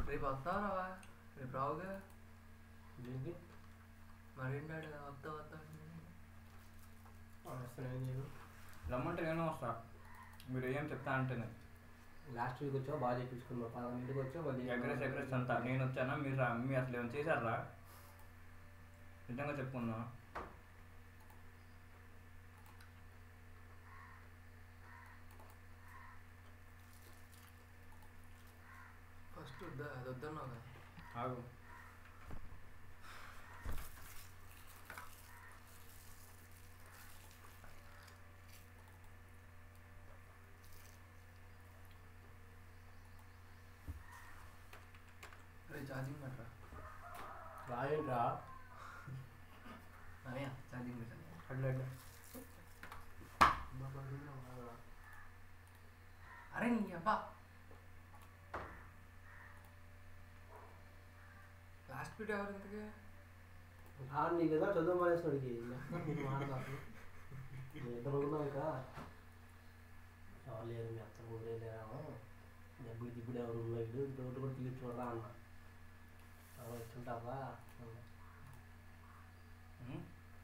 రేపు వస్తావా రేపు రావుగా దీనికి మరేంటాడు వస్తా వస్తా వస్తున్నాయి ఏం చేయను రమ్మంటే నేను వస్తా మీరు ఏం చెప్తా అంటేనే లాస్ట్ వీక్ వచ్చావు బాగా చెప్పించుకున్నావు పదకొండింటికి వచ్చావు మళ్ళీ ఎగ్రెస్ ఎగ్రెస్ అంతా నేను వచ్చానా మీరు రా మీ అసలు ఏమైనా చేశారా నిజంగా చెప్పుకున్నా ఫస్ట్ వద్దా అది వద్దన్నావు కదా ఆగు అరే ఛార్జింగ్ పెట్టరా రాయంట్రా అయ్యా ఛార్జింగ్ పెట్టాను అట్లా అట్లా అరే నీ అబ్బా లాస్ట్ పీట్ ఎవరు ఇంతకీ రాడు నీ కదా చదువు మానేసినోడికి మాట్లాడు ఇద్దరు ఉన్నావు ఇంకా ఎవరు లేరు మీ అత్త ఊరే లేరామో డబ్బులు దిబ్బుడు ఎవరు ఉన్నాడు డోటు కూడా తీసి చూడరా అన్న ఎవరు వచ్చుంటావా అన్నా. ఉం?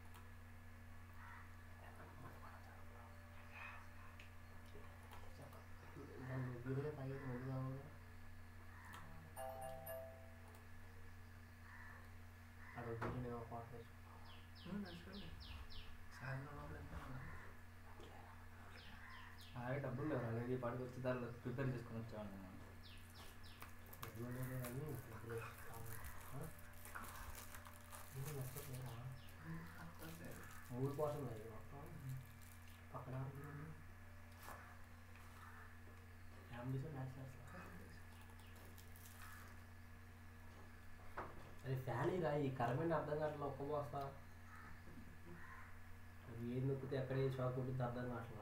నన్ను బిర్యానీ తాగేది ముందు కావాలి అక్కడ బిర్యానీ ఒక పాట వేసుకో. నడుచుకోండి సాయంత్రం లోపల ఎంత అదే డబ్బులు లేవు అలాగే ఈ పాటికి వచ్చి దానిలో ప్రిపేర్ చేసుకొని వచ్చాను నేను డబ్బులు లేవు కానీ డబ్బులు కావాలి. ఆ? ఏంటి నచ్చట్లేదా? మూడు కోసం లేదు మొత్తం పక్కన ఫ్యామిలీస్ మ్యాచ్ అరే ఫ్యాన్ రా ఈ కరెంట్ అర్థం కావట్లేదు ఒక్క పోస్తా అది ఏది నొక్కితే ఎక్కడ ఏ షాక్ ఉంటుంది అర్థం కావట్లేదు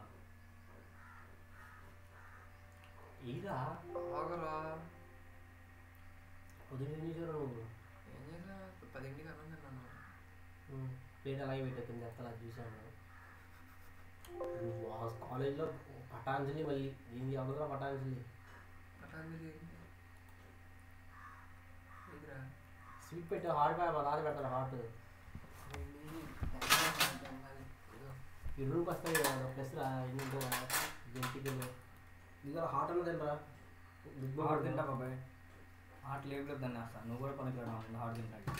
ఏరా ఆగరా పొద్దున్న ఏం చేశారు నువ్వు ఏం చేసా పదింటికి అన్నం తిన్నాను ఉమ్, ప్లేట్ అలాగే పెట్టేస్తుంది అత్తలా చూసాను నువ్వు ఆ కాలేజ్లో పటాంజలి మళ్ళీ దీనికి ఎవరుగా పటాంజలి పటాంజలి ఏంటి ఇదిరా స్వీట్ పెట్టి హాట్ మా నాన్న పెడతాను హాట్ ఈ రూమ్కి వస్తాయి కదా ప్లస్ రా ఎన్ని జంతికలు ఇది హాట్ అన్నది రా బిగ్ హాట్ తింటా బాబాయ్ హాట్ లేవు దాన్ని వేస్తా నువ్వు కూడా పనికి హాట్ తింటాడు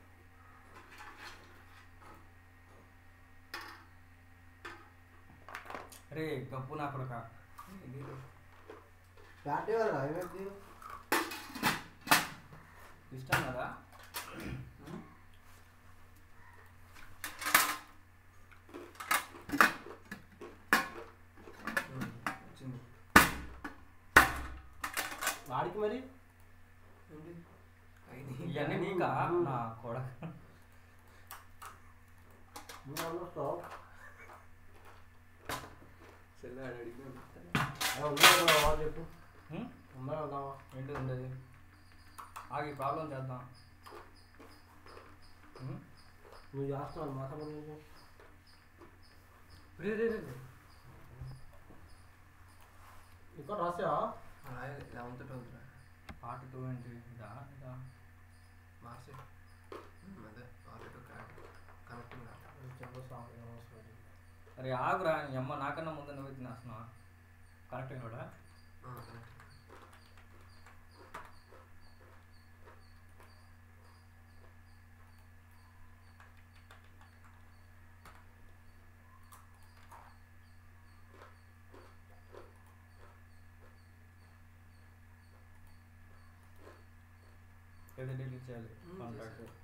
అరే గప్పు నా కొడక ఫ్యాట్ కదా ఏమైంది ఇష్టం కదా వచ్చింది వాడికి మరి ఏంటి అయింది ఇవన్నీ నీకా నా కొడక నువ్వు అన్నస్తావు సెల్ ఆడ అడిగి వాళ్ళు చెప్పు హ్మ్? ఉన్నా ఉంటావా ఏంటి ఉండేది ఆగి ప్రాబ్లం చేద్దాం హ్మ్? నువ్వు చేస్తున్నావు మా సంబంధించి రే రే రే ఇక్కడ రాసావా రాయాలి లెవెన్త్ ట్వెల్త్ రా పార్ట్ టూ ఏంటి ఇదా ఇదా మార్చి అదే పార్ట్ టూ కనెక్టింగ్ రా అరే ఆగురా నీ అమ్మ నాకన్నా ముందు నువ్వు తినేస్తున్నావా కరెక్ట్ కూడా కనెక్టింగ్ ఏదో డిలీట్ చేయాలి హ్మ్, కాంటాక్ట్ చేశాను.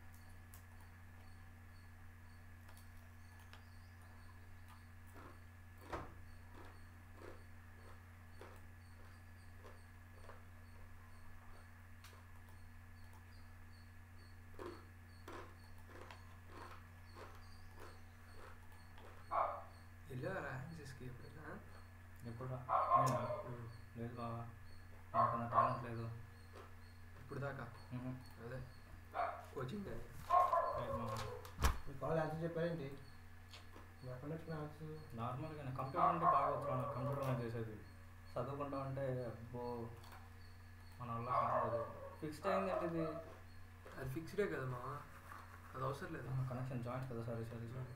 వెళ్ళారా యాక్సెస్కి ఎప్పుడైనా ఎప్పుడు రా? నేనా? లేదు బావా నాకన్నా టాలెంట్ లేదు ఇప్పుడు దాకా మ్మ్. అదే కోచింగ్ అది లేదు బావా. మీ కాల్ ఆన్సర్ చెప్పారేంటి ఎక్కడ వచ్చిన ఆన్సర్ నార్మల్గా కంప్యూటర్ అంటే బాగా వస్తున్నాను కంప్యూటర్ మీద చేసేది చదువుకుంటా అంటే అబ్బో మన వల్ల కాదు ఫిక్స్డ్ అయింది ఏంటి ఇది అది ఫిక్స్డే కదా మా అది అవసరం లేదు కనెక్షన్ జాయింట్ కదా sorry sorry sorry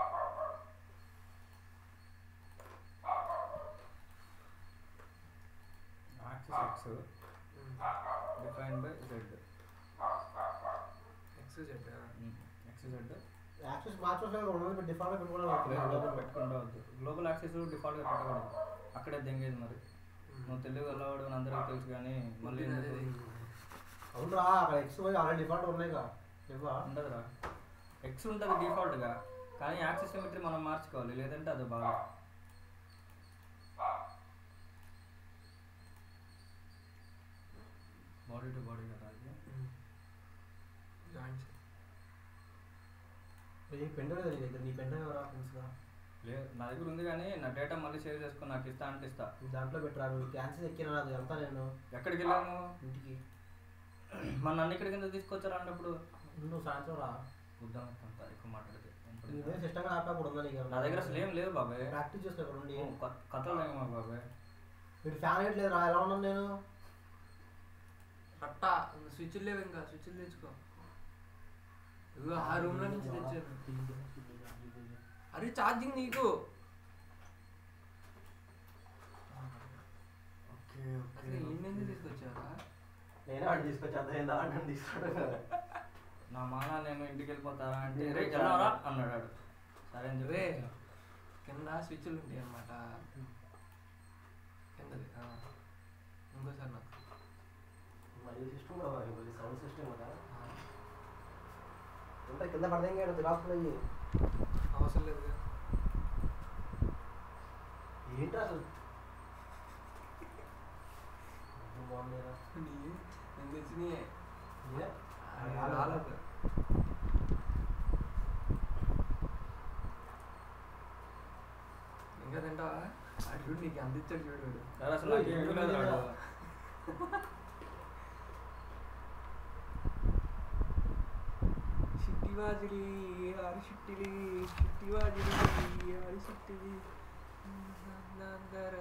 axis X defined by Z X Z X Z axes మార్చడం ఉండదు డిఫాల్ట్ గ్లోబల్ పెట్టుకోవడం పెట్టుకుంటూ వద్దు గ్లోబల్ యాక్సెస్ డిఫాల్ట్గా పెట్టకూడదు అక్కడే దెంగేది మరి నువ్వు తెలుగు వెళ్ళవాడు అని అందరికీ తెలుసు కానీ మళ్ళీ ఎందుకు అవునరా అక్కడ ఎక్స్ వై ఆల్రెడీ డిఫాల్ట్ ఉన్నాయిగా ఇవ్వా ఉండదురా ఎక్స్ ఉంటుంది డిఫాల్ట్గా కానీ యాక్సెస్ సిమెట్రీ మనం మార్చుకోవాలి లేదంటే అది బాగా బాడీ టు బాడీ కదా అది జాయింట్స్ ఈ పెన్ డ్రైవ్ నీ దగ్గర నీ పెన్ డ్రైవ్ ఎవరా ఫ్రెండ్స్గా లేదు నా దగ్గర ఉంది కానీ నా డేటా మళ్ళీ సేవ్ చేసుకుని నాకు ఇస్తా అంటే ఇస్తా దాంట్లో పెట్టరా నువ్వు క్యాన్సిల్ ఎక్కిన నాకు ఎంత నేను ఎక్కడికి వెళ్ళాము ఇంటికి మన నన్ను ఇక్కడికి కింద తీసుకొచ్చారా అన్నప్పుడు నువ్వు సాయంత్రం రా వద్దాం అంత ఎక్కువ మాట్లాడితే నీదే సిస్టమ్ ల్యాప్టాప్ కూడా ఉందా నీకు నా దగ్గర అసలు ఏం లేవు బాబాయ్ ప్రాక్టీస్ చేసుకో ఇక్కడ ఉండి ఓ, కథ- కథలు లేవు బాబాయ్ వీడు ఫ్యాన్ వేయట్లేదు రా ఎలా ఉన్నాను నేను పట్టా స్విచ్ లేవు ఇంకా స్విచ్లు తెచ్చుకో ఇదిగో ఆ రూమ్ లో నుంచి తెచ్చాను అరే ఛార్జింగ్ నీకు ఓకే అసలు ఈ నుంచి తీసుకొచ్చారా నేనే వాడిని తీసుకొచ్చి అర్థం దాంట్లో తీసుకుంటా నా మాన నేను ఇంటికి వెళ్ళిపోతారా అంటే రే వెళ్ళవరా అన్నాడు వాడు. సరే అని చెప్పి రే కింద స్విచ్లు ఉంటాయి అన్నమాట కిందది ఆ. ఇంకోసారి నాకు మరి సిస్టమ్ సౌండ్ సిస్టమ్ కదా ఎంత కింద పడదేం కాదు తిరాపులు అయ్యి అవసరం లేదు ఏంటి అసలు బాగుంది నేను తెచ్చినాయే రాలేదు ఇంకా తింటావా అటు నీకు అందించాడు చూడు వీడు. సరే అసలు నాకు ఏమీ లేదు వాడు. చిట్టివాజిలి ఆరి చిట్టిలి చిట్టివాజిలి ఆరి చిట్టిలి నందర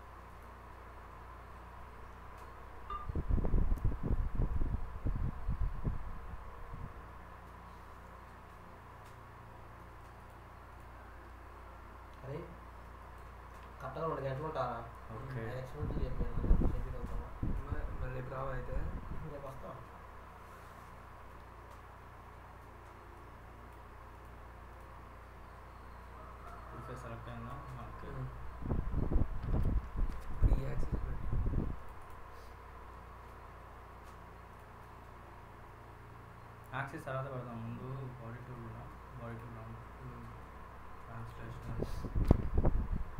అరే కరెక్ట్గా రెండు గంటలు ఉంటారా ఓకే నెక్స్ట్ నుంచి చెప్పాను చెప్పి వెళ్తాను మ- మరి రేపు రావా అయితే రేపు వస్తాం ఓకే సెలెక్ట్ అయిందా ఓకే ఇప్పుడు ఈ యాక్సెస్ పెట్టి యాక్సెస్ తర్వాత పెడదాం ముందు body tool body tool translation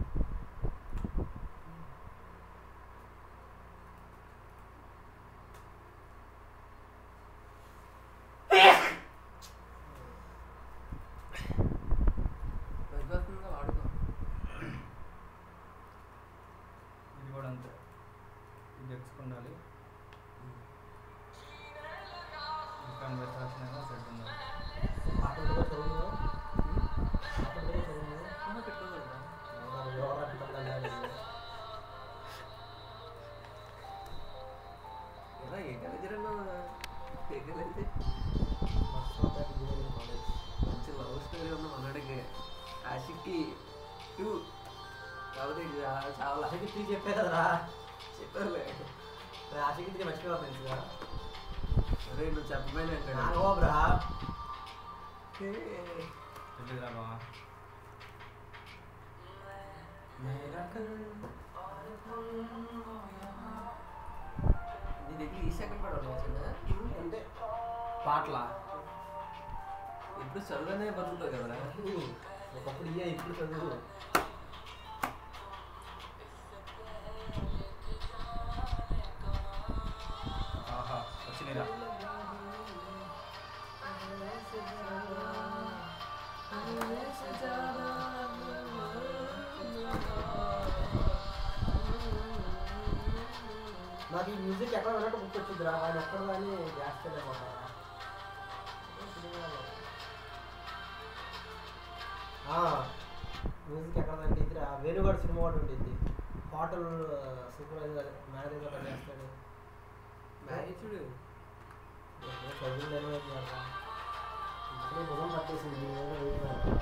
ప్రతిభాత్మకంగా వాడుకో ఇది కూడా అంతే ఇది ఎక్స్కి ఉండాలి ఇంకా సెలెక్షన్ అయినా సెట్ ఉండాలి పాట ఉంటుందో చదువు పాట ఉంటుందో చదువు అమ్మ పెట్టుకోగలరా ఎవరా పిల్లలు ఎలా ఏ కాలేజీ ఏ కాలేజీ మంచి లవ్ స్టోరీ ఉన్న మనడికి ఆశిక్కి టూ కాకపోతే ఇది చా- చాలా ఆశకి త్రీ చెప్పే కదరా చెప్పారులే ఆశకి త్రీ మర్చిపోయా ఫ్రెండ్స్గా అరే నువ్వు చెప్పబోయిన నాగో బ్రా తెలియదురా బావా నీ దగ్గర ఈ సెకండ్ కూడా వచ్చిందా అంటే పాటల ఇప్పుడు చదువునే బతుకుతావు కదరా ఒకప్పుడు ఇయ్య ఇప్పుడు చదువు ఆహా వచ్చినాయిరా నాకు ఈ మ్యూజిక్ ఎక్కడ ఉన్నట్టు గుర్తొచ్చిందిరా వాళ్ళు ఎక్కడ కానీ చేస్తలేకపోతారా మ్యూజిక్ ఎక్కడ అంటే ఇదిరా వేణుగాడు సినిమా ఒకటి ఉంటుంది హోటల్ సూపర్వైజర్ మేనేజర్గా పనిచేస్తాడు మ్యారేజ్ చూడు చదువులు ఏమైంది ఇప్పుడే బుధం పట్టేసింది దీని మీద వేయలేదు.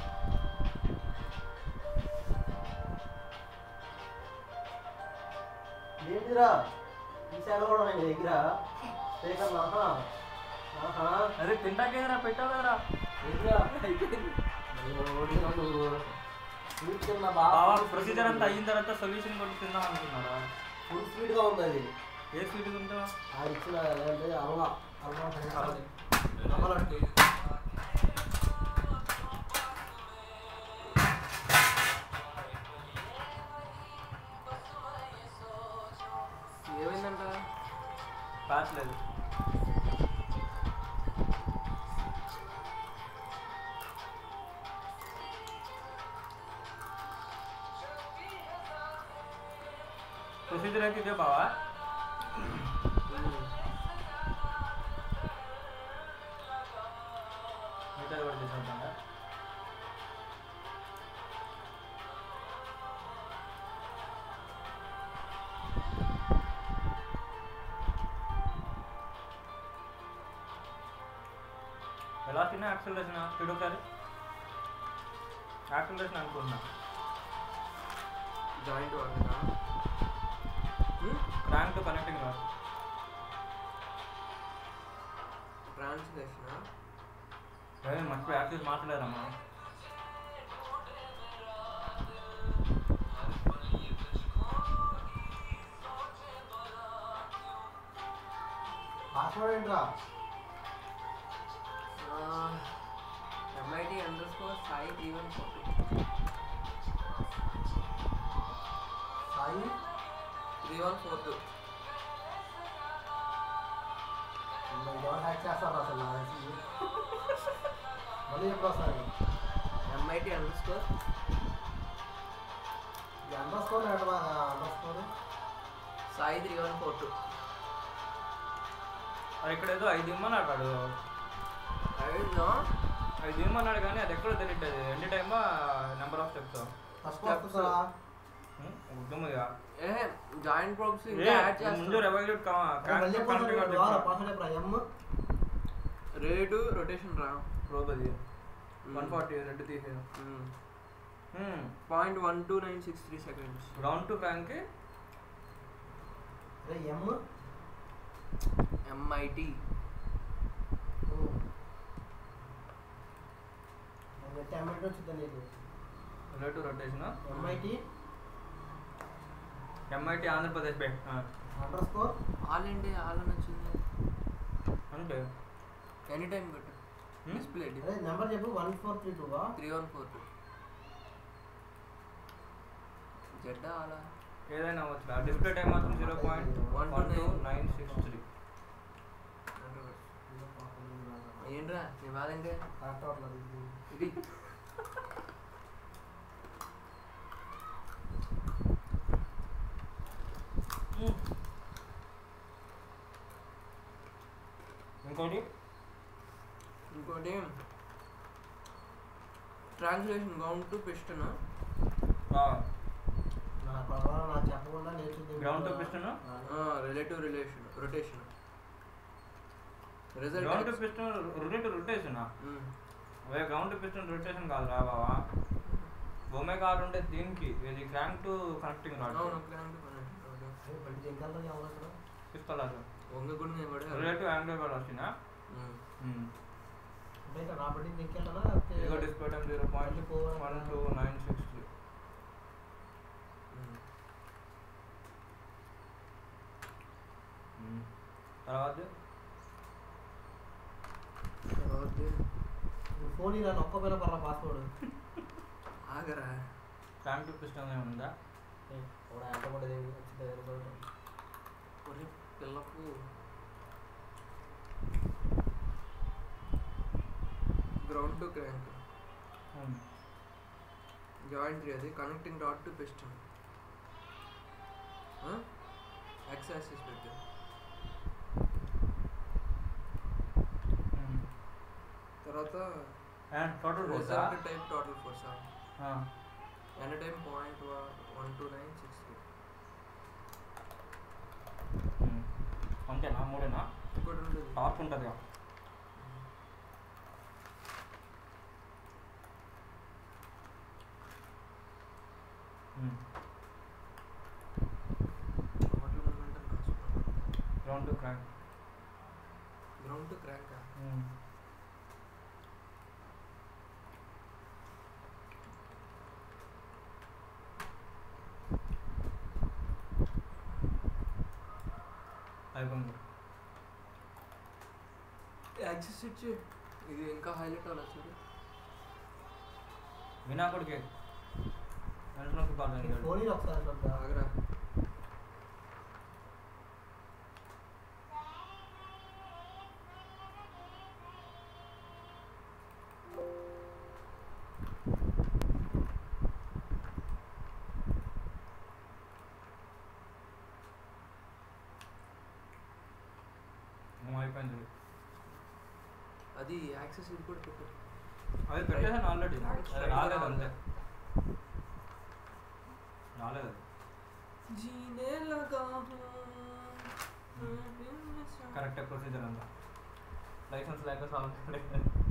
ఏంటిరా ఈ శాఖ కూడా ఉన్నాయి నీ దగ్గర స్పీకర్ ఆహా ఆహా అరే తింటాకేదిరా పెట్టావు కదరా ఏంటిరా అయ్యో, ఓడిరా నువ్వు స్వీట్ తిన్నా బావా బాగా ప్రొసీజర్ అంతా అయిన తర్వాత సొల్యూషన్ కొట్టి తిందాం అనుకున్నారా ఫుల్ స్వీట్గా ఉంది అది ఏ స్వీట్ తింటావా ఆ ఇచ్చిన ఏంటి అల్వా అల్వా అమలట్టు ఏమైందంట ప్యాచ్ లేదు ప్రొసీజర్ అయితే ఇదే బావా మిగతా కూడా తీసుకుంటాగా ఎలా తిన్నా యాక్సలరేషన్ చూడు ఒకసారి యాక్సలరేషన్ అనుకుంటున్నా జాయింట్ వాడదా క్రాంక్ టు కనెక్టింగ్ రాదు ట్రాన్స్లేషన్ అదే మర్చిపోయి యాక్సెస్ మాట్లాడారమ్మా పాస్వర్డ్ ఏంట్రా MIT underscore Sai three one four Sai three one four two ఎవరు హ్యాక్ చేస్తారు అసలు నాకు తెలిసి. మళ్ళీ ఎప్పుడు వస్తారు ఎంఐటి అండర్ స్కోర్ ఈ underscore underscore Sai three one four two అది ఇక్కడ ఏదో ఐదు ఇమ్మన్నాడు వాడు అయ్యో ఐదు ఇమ్మన్నాడు కానీ అది ఎక్కడో తెలియట్లేదు ఎన్ని టైమా నెంబర్ ఆఫ్ స్టెప్స్ తక్కువ వస్తుందా ఉద్యమగా ఏ జాయింట్ ప్రోబ్స్ ఇంకా యాడ్ ముందు చేస్తాం రెవల్యూట్ మళ్ళీ కనెక్టింగ్ పాస్వర్డ్ ఎప్పుడు ఎమ్ రేటు రొటేషన్ రా రోబది వన్ ఫార్టీ రెండు తీసేది point one two nine six three seconds round to crank అరే ఎమ్ ఎంఐటి ఎంఐటి వచ్చిందా నీకు relative rotation MIT MIT Andhra Pradesh బే underscore all India all అని వచ్చింది అంటే ఎనీ టైం పెట్టు Hmm? డిస్ప్లే అదే నెంబర్ చెప్పు one four three two three one four two జెడ్డా అలా ఏదైనా అవ్వచ్చు డిస్ప్లే టైం మాత్రం zero point one two nine six three ఏంట్రా నీ బాధ ఏంటి కరెక్ట్ అవ్వట్లేదు ఇది ఇంకోటి ఇంకోటి ట్రాన్స్లేషన్ గౌండ్ టు పిస్టన్ నా పర్వాలా నాకు చెప్పకుండా నేర్చుకుంది ground to piston relative relation rotation ground to result piston relative rotation అదే గ్రౌండ్ టు పిస్టన్ రొటేషన్ కాదు రా బావా బొమ్మే కార్ ఉంటే దీనికి ఇది క్రాంక్ టు కనెక్టింగ్ రాడ్ అవును క్రాంక్ కనెక్ట్ బండి జంకాల్లో ఎవరు అక్కడ పిస్తలాలు వంగ కూడా నేను పడే రిలేటివ్ యాంగిల్ కూడా వచ్చినా అంటే ఇక్కడ నా బండి దిక్కెళ్ళాలా లేకపోతే ఇదిగో display time zero point one two nine six three తర్వాత నువ్వు ఫోన్ ఇలా నొక్కపోయినా పర్లా పాస్వర్డ్ ఆగరా క్రాంక్ టు పిస్టన్ ఉందా కూడా ఎంత పడేది వచ్చింది ఒరే పిల్లకు ground to crank joint three అది connecting dot to piston X axis పెట్టు తర్వాత అండ్ టోటల్ ఫోర్సా result type total force N time point one two nine six three అంతేనా మూడేనా ఇంకోటి ఉంటుంది టార్క్ ఉంటుంది కదా టమాటో మూమెంటం రాసుకున్నాను ground to crack ground to crack అయిపోయింది యాక్సెస్ ఇచ్చి ఇది ఇంకా హైలైట్ అవ్వాలి చూడు వినాకుడికి వెంటనే కాల్ చేయండి ఫోన్ ఒకసారి చూద్దాం ఆగరా ఏమో అయిపోయింది అది యాక్సెస్ ఇది కూడా పెట్టు అది పెట్టేసాను ఆల్రెడీ Thanks, అది try రాలేదు రావాలి. అంతే రాలేదు అది జీనే లగా కరెక్ట్ ప్రొసీజర్ అంతా లైసెన్స్ లేక సాల్వ్